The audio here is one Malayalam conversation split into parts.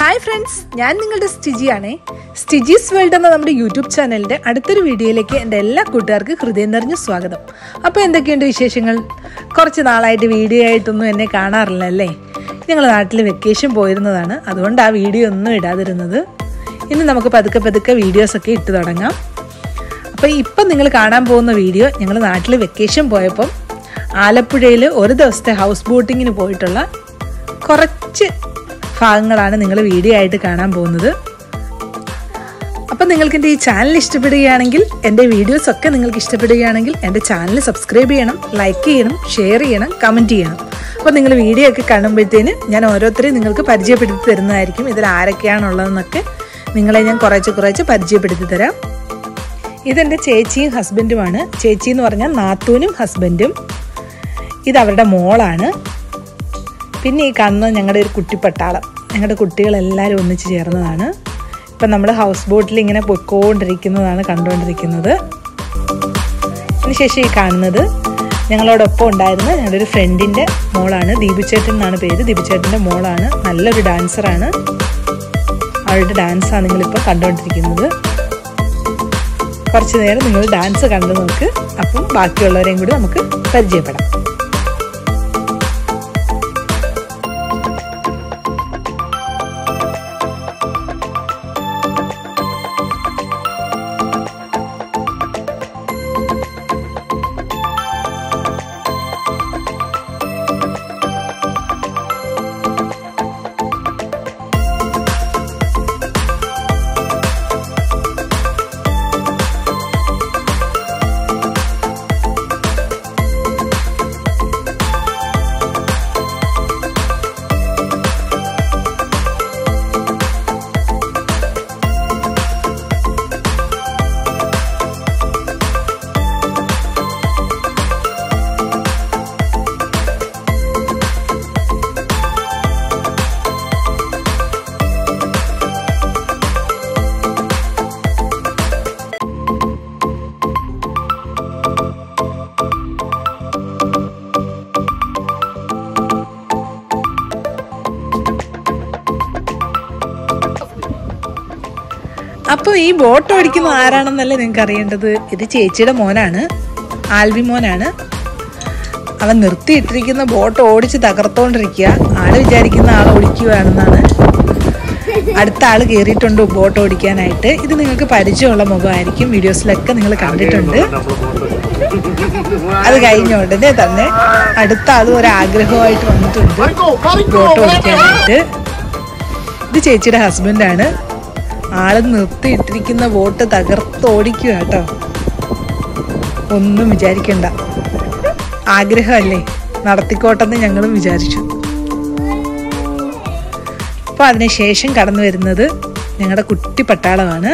ഹായ് ഫ്രണ്ട്സ് ഞാൻ നിങ്ങളുടെ സ്റ്റിജിയാണേ സ്റ്റിജീസ് വേൾഡ് എന്ന നമ്മുടെ യൂട്യൂബ് ചാനലിൻ്റെ അടുത്തൊരു വീഡിയോയിലേക്ക് എൻ്റെ എല്ലാ കൂട്ടുകാർക്കും ഹൃദയം നിറഞ്ഞ സ്വാഗതം അപ്പോൾ എന്തൊക്കെയുണ്ട് വിശേഷങ്ങൾ കുറച്ച് നാളായിട്ട് വീഡിയോ ആയിട്ടൊന്നും എന്നെ കാണാറില്ല അല്ലേ ഞങ്ങൾ നാട്ടിൽ വെക്കേഷൻ പോയിരുന്നതാണ് അതുകൊണ്ട് ആ വീഡിയോ ഒന്നും ഇടാതിരുന്നത് ഇന്ന് നമുക്ക് പതുക്കെ പതുക്കെ വീഡിയോസൊക്കെ ഇട്ട് തുടങ്ങാം അപ്പോൾ ഇപ്പം നിങ്ങൾ കാണാൻ പോകുന്ന വീഡിയോ ഞങ്ങൾ നാട്ടിൽ വെക്കേഷൻ പോയപ്പം ആലപ്പുഴയിൽ ഒരു ദിവസത്തെ ഹൗസ് ബോട്ടിങ്ങിന് പോയിട്ടുള്ള കുറച്ച് ഭാഗങ്ങളാണ് നിങ്ങൾ വീഡിയോ ആയിട്ട് കാണാൻ പോകുന്നത് അപ്പം നിങ്ങൾക്ക് എൻ്റെ ഈ ചാനൽ ഇഷ്ടപ്പെടുകയാണെങ്കിൽ എൻ്റെ വീഡിയോസ് ഒക്കെ നിങ്ങൾക്ക് ഇഷ്ടപ്പെടുകയാണെങ്കിൽ എൻ്റെ ചാനൽ സബ്സ്ക്രൈബ് ചെയ്യണം ലൈക്ക് ചെയ്യണം ഷെയർ ചെയ്യണം കമൻറ്റ് ചെയ്യണം അപ്പോൾ നിങ്ങൾ വീഡിയോ ഒക്കെ കാണുമ്പോഴത്തേന് ഞാൻ ഓരോരുത്തരെയും നിങ്ങൾക്ക് പരിചയപ്പെടുത്തി തരുന്നതായിരിക്കും ഇതിൽ ആരൊക്കെയാണുള്ളതെന്നൊക്കെ നിങ്ങളെ ഞാൻ കുറേശ്ശെ കുറേശ്ശെ പരിചയപ്പെടുത്തി തരാം ഇതെൻ്റെ ചേച്ചിയും ഹസ്ബൻഡുമാണ് ചേച്ചി എന്ന് പറഞ്ഞാൽ നാത്തൂനും ഹസ്ബൻഡും ഇത് അവരുടെ മോളാണ് പിന്നെ ഈ കാണുന്നത് ഞങ്ങളുടെ ഒരു കുട്ടിപ്പട്ടാളം ഞങ്ങളുടെ കുട്ടികളെല്ലാവരും ഒന്നിച്ച് ചേർന്നതാണ് ഇപ്പം നമ്മൾ ഹൗസ് ബോട്ടിൽ ഇങ്ങനെ പൊയ്ക്കൊണ്ടിരിക്കുന്നതാണ് കണ്ടുകൊണ്ടിരിക്കുന്നത് അതിനുശേഷം ഈ കാണുന്നത് ഞങ്ങളോടൊപ്പം ഉണ്ടായിരുന്ന ഞങ്ങളുടെ ഒരു ഫ്രണ്ടിൻ്റെ മോളാണ് ദീപുചേട്ടൻ എന്നാണ് പേര് ദീപുചേട്ടൻ്റെ മോളാണ് നല്ലൊരു ഡാൻസറാണ് അവളുടെ ഡാൻസാണ് നിങ്ങളിപ്പോൾ കണ്ടുകൊണ്ടിരിക്കുന്നത് കുറച്ച് നേരം നിങ്ങൾ ഡാൻസ് കണ്ടു നോക്ക് അപ്പം ബാക്കിയുള്ളവരെയും കൂടി നമുക്ക് പരിചയപ്പെടാം അപ്പോൾ ഈ ബോട്ട് ഓടിക്കുന്ന ആരാണെന്നല്ലേ നിങ്ങൾക്ക് അറിയേണ്ടത് ഇത് ചേച്ചിയുടെ മോനാണ് ആൽബി മോനാണ് അവൻ നിർത്തിയിട്ടിരിക്കുന്ന ബോട്ട് ഓടിച്ച് തകർത്തോണ്ടിരിക്കുക ആള് വിചാരിക്കുന്ന ആൾ ഓടിക്കുകയാണെന്നാണ് അടുത്ത ആൾ കയറിയിട്ടുണ്ട് ബോട്ട് ഓടിക്കാനായിട്ട് ഇത് നിങ്ങൾക്ക് പരിചയമുള്ള മുഖമായിരിക്കും വീഡിയോസിലൊക്കെ നിങ്ങൾ കണ്ടിട്ടുണ്ട് അത് കഴിഞ്ഞ ഉടനെ തന്നെ അടുത്ത ആൾ ഒരു ആഗ്രഹമായിട്ട് വന്നിട്ടുണ്ട് ബോട്ട് ഓടിക്കാനായിട്ട് ഇത് ചേച്ചിയുടെ ഹസ്ബൻഡാണ് ആള് നിർത്തിയിട്ടിരിക്കുന്ന ബോട്ട് തകർത്തോടിക്കുക കേട്ടോ ഒന്നും വിചാരിക്കണ്ട ആഗ്രഹമല്ലേ നടത്തിക്കോട്ടെന്ന് ഞങ്ങളും വിചാരിച്ചു അപ്പോൾ അതിനുശേഷം കടന്നു വരുന്നത് ഞങ്ങളുടെ കുട്ടി പട്ടാളമാണ്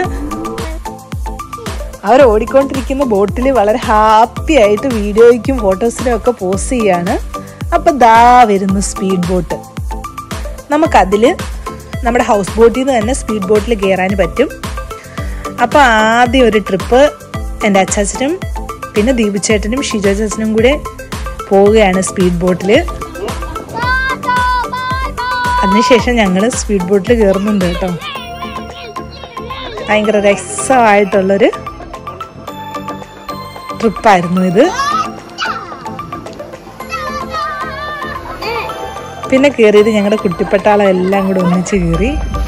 അവർ ഓടിക്കൊണ്ടിരിക്കുന്ന ബോട്ടിൽ വളരെ ഹാപ്പി ആയിട്ട് വീഡിയോയ്ക്കും ഫോട്ടോസിനും ഒക്കെ പോസ്റ്റ് ചെയ്യാണ് അപ്പം ദാ വരുന്നു സ്പീഡ് ബോട്ട് നമുക്കതിൽ നമ്മുടെ ഹൗസ് ബോട്ടിൽ നിന്ന് തന്നെ സ്പീഡ് ബോട്ടിൽ കയറാൻ പറ്റും അപ്പോൾ ആദ്യം ഒരു ട്രിപ്പ് എൻ്റെ അച്ചാച്ചനും പിന്നെ ദീപുചേട്ടനും ഷിജോ ചേച്ചനും കൂടെ പോവുകയാണ് സ്പീഡ് ബോട്ടിൽ അതിനുശേഷം ഞങ്ങൾ സ്പീഡ് ബോട്ടിൽ കയറുന്നുണ്ട് കേട്ടോ ഭയങ്കര രസമായിട്ടുള്ളൊരു ട്രിപ്പായിരുന്നു ഇത് പിന്നെ കയറിയത് ഞങ്ങളുടെ കുട്ടിപ്പട്ടാളം എല്ലാം കൂടെ ഒന്നിച്ച് കയറി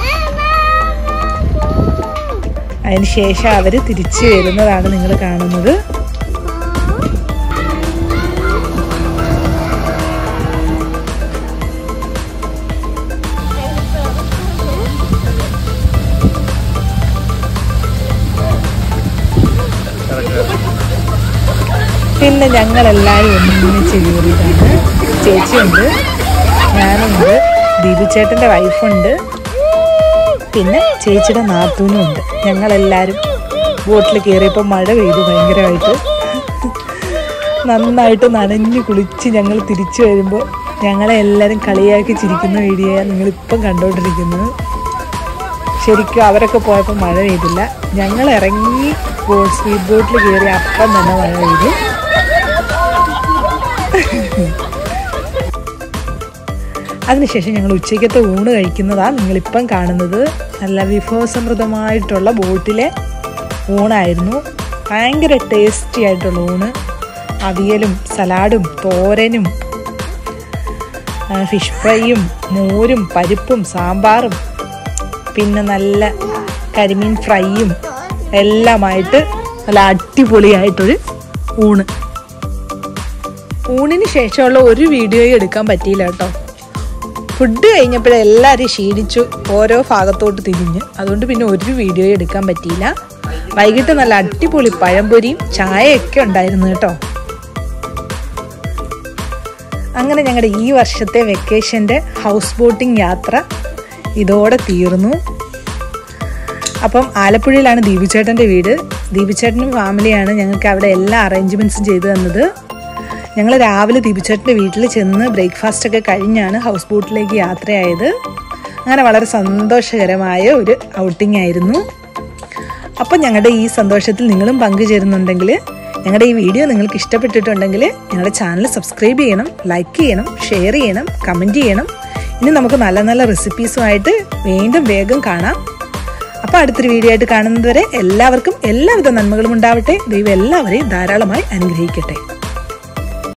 അതിന് ശേഷം അവർ തിരിച്ചു വരുന്നതാണ് നിങ്ങൾ കാണുന്നത് പിന്നെ ഞങ്ങളെല്ലാവരും ഒന്നിച്ച് കയറിയതാണ് ചേച്ചിയുണ്ട് ഞാനുണ്ട് ദീപുചേട്ടൻ്റെ വൈഫുണ്ട് പിന്നെ ചേച്ചിയുടെ നാത്തൂനും ഉണ്ട് ഞങ്ങളെല്ലാവരും ബോട്ടിൽ കയറിയപ്പോൾ മഴ പെയ്തു ഭയങ്കരമായിട്ട് നന്നായിട്ട് നനഞ്ഞു കുളിച്ച് ഞങ്ങൾ തിരിച്ചു വരുമ്പോൾ ഞങ്ങളെ എല്ലാവരും കളിയാക്കി ചിരിക്കുന്ന വീഡിയോയാണ് നിങ്ങളിപ്പം കണ്ടുകൊണ്ടിരിക്കുന്നത് ശരിക്കും അവരൊക്കെ പോയപ്പോൾ മഴ പെയ്തില്ല ഞങ്ങൾ ഇറങ്ങി ബോട്ട് സ്പീഡ് ബോട്ടിൽ കയറി അപ്പം തന്നെ മഴ പെയ്തു അതിനുശേഷം ഞങ്ങൾ ഉച്ചയ്ക്കത്തെ ഊണ് കഴിക്കുന്നതാണ് നിങ്ങളിപ്പം കാണുന്നത് നല്ല വിഭവസമൃദ്ധമായിട്ടുള്ള ബോട്ടിലെ ഊണായിരുന്നു ഭയങ്കര ടേസ്റ്റി ആയിട്ടുള്ള ഊണ് അവിയലും സലാഡും തോരനും ആ, ഫിഷ് ഫ്രൈയും മോരും പരിപ്പും സാമ്പാറും പിന്നെ നല്ല കരിമീൻ ഫ്രൈയും എല്ലാമായിട്ട് നല്ല അടിപൊളിയായിട്ടൊരു ഊണ് ഊണിന് ശേഷമുള്ള ഒരു വീഡിയോയും എടുക്കാൻ പറ്റിയില്ല കേട്ടോ ഫുഡ് കഴിഞ്ഞപ്പോൾ എല്ലാവരും ക്ഷീണിച്ചു ഓരോ ഭാഗത്തോട്ട് തിരിഞ്ഞ് അതുകൊണ്ട് പിന്നെ ഒരു വീഡിയോ എടുക്കാൻ പറ്റിയില്ല വൈകിട്ട് നല്ല അടിപൊളി പഴംപൊരിയും ചായയൊക്കെ ഉണ്ടായിരുന്നു കേട്ടോ അങ്ങനെ ഞങ്ങളുടെ ഈ വർഷത്തെ വെക്കേഷൻ്റെ ഹൗസ് ബോട്ടിംഗ് യാത്ര ഇതോടെ തീർന്നു അപ്പം ആലപ്പുഴയിലാണ് ദീപിച്ചേട്ടൻ്റെ വീട് ദീപിച്ചേട്ടനും ഫാമിലിയാണ് ഞങ്ങൾക്ക് അവിടെ എല്ലാ അറേഞ്ച്മെൻറ്റ്സും ചെയ്തു തന്നത് ഞങ്ങൾ രാവിലെ ദീപിച്ചേട്ടൻ്റെ വീട്ടിൽ ചെന്ന് ബ്രേക്ക്ഫാസ്റ്റ് ഒക്കെ കഴിഞ്ഞാണ് ഹൗസ് ബോട്ടിലേക്ക് യാത്രയായത് അങ്ങനെ വളരെ സന്തോഷകരമായ ഒരു ഔട്ടിംഗ് ആയിരുന്നു അപ്പം ഞങ്ങളുടെ ഈ സന്തോഷത്തിൽ നിങ്ങളും പങ്കുചേരുന്നുണ്ടെങ്കിൽ ഞങ്ങളുടെ ഈ വീഡിയോ നിങ്ങൾക്ക് ഇഷ്ടപ്പെട്ടിട്ടുണ്ടെങ്കിൽ ഞങ്ങളുടെ ചാനൽ സബ്സ്ക്രൈബ് ചെയ്യണം ലൈക്ക് ചെയ്യണം ഷെയർ ചെയ്യണം കമൻറ്റ് ചെയ്യണം ഇനി നമുക്ക് നല്ല നല്ല റെസിപ്പീസുമായിട്ട് വീണ്ടും വേഗം കാണാം അപ്പോൾ അടുത്തൊരു വീഡിയോ ആയിട്ട് കാണുന്നത് വരെ എല്ലാവർക്കും എല്ലാവിധ നന്മകളും ഉണ്ടാവട്ടെ ദൈവം എല്ലാവരെയും ധാരാളമായി അനുഗ്രഹിക്കട്ടെ